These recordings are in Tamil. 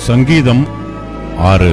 சங்கீதம் ஆறு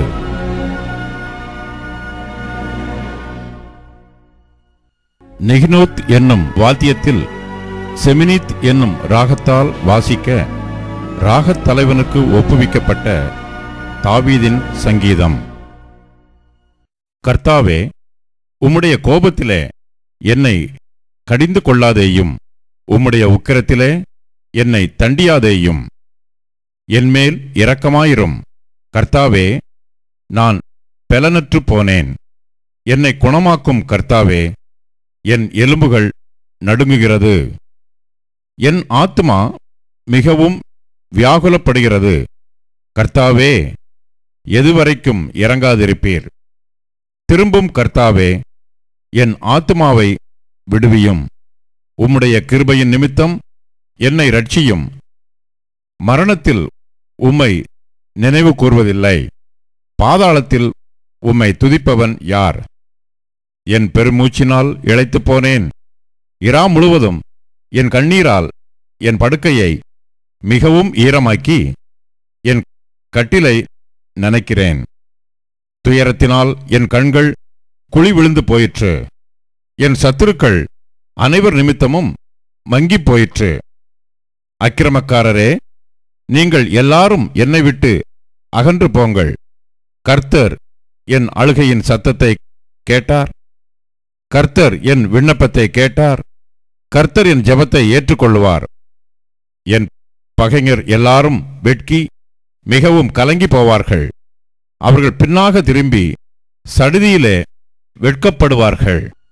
நெகினோத் என்னும் வாத்தியத்தில் செமினித் என்னும் ராகத்தால் வாசிக்க ராகத் தலைவனுக்கு ஒப்புவிக்கப்பட்ட தாவீதின் சங்கீதம் கர்த்தாவே உம்முடைய கோபத்திலே என்னை கடிந்து கொள்ளாதேயும் உம்முடைய உக்கிரத்திலே என்னை தண்டியாதேயும் என்மேல் இரக்கமாயிரும் கர்த்தாவே நான் பெலனற்று போனேன் என்னை குணமாக்கும் கர்த்தாவே என் எலும்புகள் நடுங்குகிறது என் ஆத்துமா மிகவும் வியாகுலப்படுகிறது கர்த்தாவே எதுவரைக்கும் இறங்காதிருப்பீர் திரும்பும் கர்த்தாவே என் ஆத்துமாவை விடுவியும் உம்முடைய கிருபையின் நிமித்தம் என்னை ரட்சியும் மரணத்தில் உம்மை நினைவு கூர்வதில்லை பாதாளத்தில் உம்மை துதிப்பவன் யார் என் பெருமூச்சினால் இளைத்துப் போனேன் இரா முழுவதும் என் கண்ணீரால் என் படுக்கையை மிகவும் ஈரமாக்கி என் கட்டிலை நனைக்கிறேன் துயரத்தினால் என் கண்கள் குழி விழுந்து போயிற்று என் சத்துருக்கள் அனைவர் நிமித்தமும் மங்கிப் போயிற்று அக்கிரமக்காரரே நீங்கள் எல்லாரும் என்னை விட்டு அகன்று போங்கள் கர்த்தர் என் அழுகையின் சத்தத்தை கேட்டார் கர்த்தர் என் விண்ணப்பத்தை கேட்டார் கர்த்தர் என் ஜெபத்தை ஏற்றுக்கொள்வார் என் பகைஞர் எல்லாரும் வெட்கி மிகவும் கலங்கி போவார்கள் அவர்கள் பின்னாக திரும்பி சடுதியிலே வெட்கப்படுவார்கள்